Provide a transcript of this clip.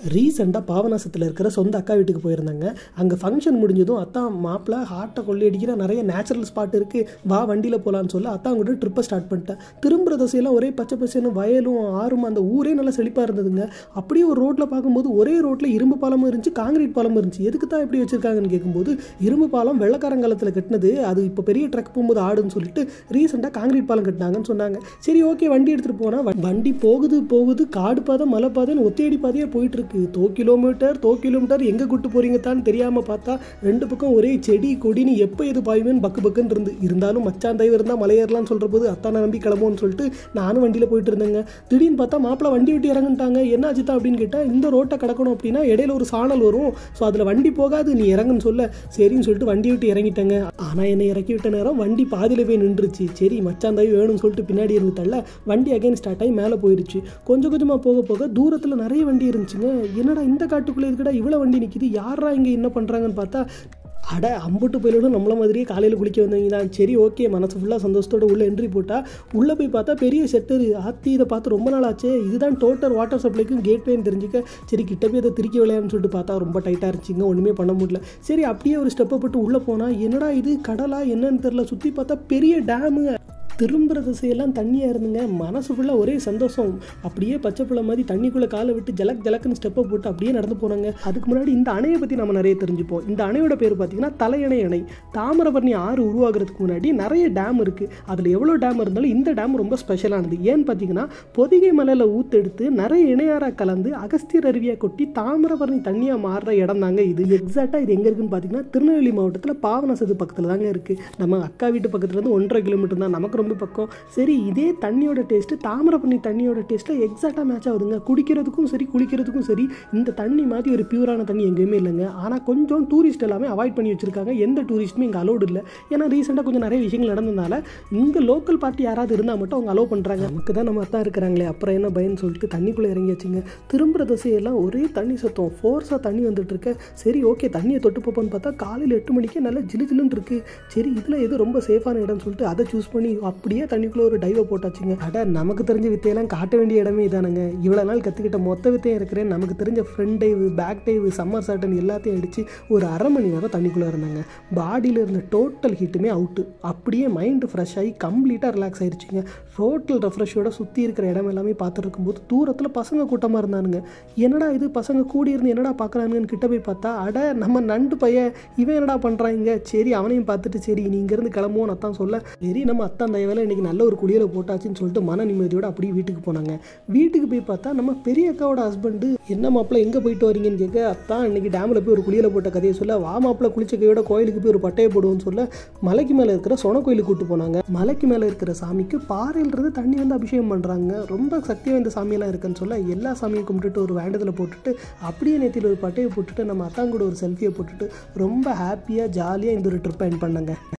ரீசெண்டாக பாபநாசத்தில் இருக்கிற சொந்த அக்கா வீட்டுக்கு போயிருந்தாங்க அங்கே ஃபங்க்ஷன் முடிஞ்சதும் அத்தா மாப்பிள்ள ஹார்ட்டை கொள்ளையடிக்கிற நிறைய நேச்சுரல் ஸ்பாட் இருக்குது வா வண்டியில் போகலான்னு சொல்ல அத்தா கூட ட்ரிப்பை ஸ்டார்ட் பண்ணிட்டேன் திரும்புகிற திசையெல்லாம் ஒரே பச்சை பச்சைன்னு வயலும் ஆறும் அந்த ஊரே நல்லா செழிப்பாக இருந்ததுங்க அப்படியே ஒரு ரோட்டில் பார்க்கும்போது ஒரே ரோட்டில் இரும்பு பாலமும் இருந்துச்சு காங்கிரீட் பாலமும் இருந்துச்சு எதுக்கு தான் இப்படி வச்சிருக்காங்கன்னு கேட்கும்போது இரும்பு பாலம் வெள்ளக்காரங்காலத்தில் கட்டினது அது இப்போ பெரிய ட்ரக் போகும்போது ஆடுன்னு சொல்லிட்டு ரீசெண்டாக காங்கிரீட் பாலம் கட்டினாங்கன்னு சொன்னாங்க சரி ஓகே வண்டி எடுத்துகிட்டு போனால் வண்டி போகுது போகுது காடு பாதை மலை பாதைன்னு ஒத்தையடி பாதையாக போயிட்டு இருக்கு தோ கிலோமீட்டர் தோ கிலோமீட்டர் எங்கே கூட்டு போறீங்க தான் தெரியாமல் பார்த்தா ரெண்டு பக்கம் ஒரே செடி கொடின்னு எப்போ எது பாயுமேன்னு பக்கு பக்குன்னு இருந்து இருந்தாலும் மச்சான் தயவு இருந்தால் மலையேறலாம்னு சொல்கிற போது அத்தானை நம்பி கிளம்புவோன்னு சொல்லிட்டு நானும் வண்டியில் போயிட்டு இருந்தேங்க திடீர்னு பார்த்தா மாப்பிள்ள வண்டி விட்டு இறங்குட்டாங்க என்ன ஆச்சுதா அப்படின்னு கேட்டால் இந்த ரோட்டை கடக்கணும் அப்படின்னா இடையில ஒரு சாணல் வரும் ஸோ அதில் வண்டி போகாது நீ இறங்குன்னு சொல்ல சரின்னு சொல்லிட்டு வண்டி விட்டு இறங்கிட்டேங்க ஆனால் என்னை இறக்கி விட்ட நேரம் வண்டி பாதியில் போய் நின்றுச்சு சரி மச்சான் தயவு வேணும்னு சொல்லிட்டு பின்னாடி இருந்து தள்ள வண்டி அகைன் ஸ்டார்ட் ஆகி மேலே போயிருச்சு கொஞ்சம் கொஞ்சமாக போக போக தூரத்தில் நிறைய வண்டி இருந்துச்சுங்க என்னடா இந்த காட்டுக்குள்ளே இருக்குடா இவ்வளோ வண்டி நிற்கிது யாரா இங்கே என்ன பண்ணுறாங்கன்னு பார்த்தா அட அம்புட்டு போயிலும் நம்மள மாதிரியே காலையில் குளிக்க வந்தவங்க தான் சரி ஓகே மனசு ஃபுல்லாக சந்தோஷத்தோட உள்ளே என்ட்ரி போட்டால் உள்ளே போய் பார்த்தா பெரிய செட்டர் ஆத்தி இதை பார்த்து ரொம்ப நாள் ஆச்சு இதுதான் டோட்டல் வாட்டர் சப்ளைக்கும் கேட்வேன்னு தெரிஞ்சுக்க சரி கிட்ட போய் அதை திருக்கி விளையாடுன்னு சொல்லிட்டு பார்த்தா ரொம்ப டைட்டாக இருந்துச்சுங்க ஒன்றுமே பண்ண முடியல சரி அப்படியே ஒரு ஸ்டெப்பை போட்டு உள்ளே போனால் என்னடா இது கடலா என்னன்னு தெரில சுற்றி பார்த்தா பெரிய டேமு திரும்புகிற திசையெல்லாம் தண்ணியாக இருந்துங்க மனசு ஃபுல்லாக ஒரே சந்தோஷம் அப்படியே பச்சை பிள்ளை மாதிரி தண்ணிக்குள்ளே காலை விட்டு ஜலக் ஜலக்குன்னு ஸ்டெப்பை போட்டு அப்படியே நடந்து போனாங்க அதுக்கு முன்னாடி இந்த அணையை பற்றி நம்ம நிறைய தெரிஞ்சுப்போம் இந்த அணையோட பேர் பார்த்தீங்கன்னா தலையணை அணை தாமிரபரணி ஆறு உருவாகிறதுக்கு முன்னாடி நிறைய டேம் இருக்குது அதில் எவ்வளோ டேம் இருந்தாலும் இந்த டேம் ரொம்ப ஸ்பெஷலானது ஏன்னு பார்த்தீங்கன்னா பொதிகை மலையில் ஊத்தெடுத்து நிறைய இணையாராக கலந்து அகஸ்தியர் அருவியாக கொட்டி தாமிரபரணி தண்ணியாக மாறுற இடம் தாங்க இது எக்ஸாக்டாக இது எங்கே இருக்குன்னு பார்த்தீங்கன்னா திருநெல்வேலி மாவட்டத்தில் பாவனசது பக்கத்தில் தாங்க இருக்குது நம்ம அக்கா வீட்டு பக்கத்துலேருந்து ஒன்றரை கிலோமீட்டர் தான் நமக்கு ரொம்ப பக்கம் சரி இதே தண்ணியோட டேஸ்ட்டு தாமிரபரணி தண்ணியோட டேஸ்ட்டில் எக்ஸாக்டாக மேட்ச் ஆகுதுங்க குடிக்கிறதுக்கும் சரி குளிக்கிறதுக்கும் சரி இந்த தண்ணி மாதிரி ஒரு பியூரான தண்ணி எங்கேயுமே இல்லைங்க ஆனால் கொஞ்சம் டூரிஸ்ட் எல்லாமே அவாய்ட் பண்ணி வச்சுருக்காங்க எந்த டூரிஸ்ட்டுமே இங்கே அலோடு இல்லை ஏன்னா ரீசெண்டாக கொஞ்சம் நிறைய விஷயங்கள் நடந்ததுனால இங்கே லோக்கல் பார்ட்டி யாராவது இருந்தால் மட்டும் அவங்க அலோவ் பண்ணுறாங்க நமக்கு தான் நம்ம தான் இருக்கிறாங்களே அப்புறம் என்ன பயன்னு சொல்லிட்டு தண்ணிக்குள்ளே இறங்கியாச்சுங்க திரும்புகிற திசையெல்லாம் ஒரே தண்ணி சத்தம் ஃபோர்ஸாக தண்ணி வந்துட்டு இருக்க சரி ஓகே தண்ணியை தொட்டு போப்போன்னு பார்த்தா காலையில் எட்டு மணிக்கே நல்லா ஜிலு ஜிலுன்னு இருக்கு சரி இதில் எது ரொம்ப சேஃபான இடம்னு சொல்லிட்டு அதை சூஸ் பண்ணி அப்படியே தண்ணிக்குள்ளே ஒரு டைவை போட்டாச்சுங்க அட நமக்கு தெரிஞ்ச வித்தையெல்லாம் காட்ட வேண்டிய இடமே இதானுங்க இவ்வளோ நாள் கற்றுக்கிட்ட மொத்த வித்தையும் இருக்கிறேன் நமக்கு தெரிஞ்ச front dive back dive somersault எல்லாத்தையும் அடித்து ஒரு அரை மணி நேரம் தண்ணிக்குள்ளே இருந்தாங்க பாடியில் இருந்த டோட்டல் ஹீட்டுமே அவுட்டு அப்படியே மைண்டு ஃப்ரெஷ் ஆகி கம்ப்ளீட்டாக ரிலாக்ஸ் ஆயிடுச்சுங்க டோட்டல் ரெஃப்ரெஷோட சுற்றி இருக்கிற இடம் எல்லாமே பார்த்துட்டு இருக்கும்போது தூரத்தில் பசங்க கூட்டமாக இருந்தானுங்க என்னடா இது பசங்க கூடி இருந்து என்னடா பார்க்குறானுங்கன்னு கிட்ட போய் பார்த்தா அட நம்ம நண்டு பையன் இவன் என்னடா பண்ணுறாங்க சரி அவனையும் பார்த்துட்டு சரி நீ இங்கேருந்து கிளம்புவோம் அத்தான் சொல்ல சரி நம்ம அத்தான் தயவில் இன்றைக்கி நல்ல ஒரு குளியலை போட்டாச்சுன்னு சொல்லிட்டு மன நிம்மதியோடு அப்படியே வீட்டுக்கு போனாங்க வீட்டுக்கு போய் பார்த்தா நம்ம பெரிய அக்காவோட ஹஸ்பண்டு என்ன மாப்பிள்ள எங்கே போயிட்டு வரீங்கன்னு கேட்க அத்தான் இன்னைக்கு டேமில் போய் ஒரு குளியலை போட்ட கதையை சொல்ல வா மாப்பிள்ள குளிச்ச கையோட கோயிலுக்கு போய் ஒரு பட்டையை போடுவோம்னு சொல்ல மலைக்கு மேலே இருக்கிற சொன கோயிலுக்கு கூட்டு போனாங்க மலைக்கு மேலே இருக்கிற சாமிக்கு பாறையிலிருந்து தண்ணி வந்து அபிஷேகம் பண்ணுறாங்க ரொம்ப சக்தி வாய்ந்த சாமியெல்லாம் இருக்குன்னு சொல்ல எல்லா சாமியும் கும்பிட்டுட்டு ஒரு வேண்டதில் போட்டுட்டு அப்படியே நேற்றில் ஒரு பட்டையை போட்டுட்டு நம்ம அத்தான் கூட ஒரு செல்ஃபியை போட்டுட்டு ரொம்ப ஹாப்பியாக ஜாலியாக இந்த ஒரு ட்ரிப்பை என் பண்ணாங்க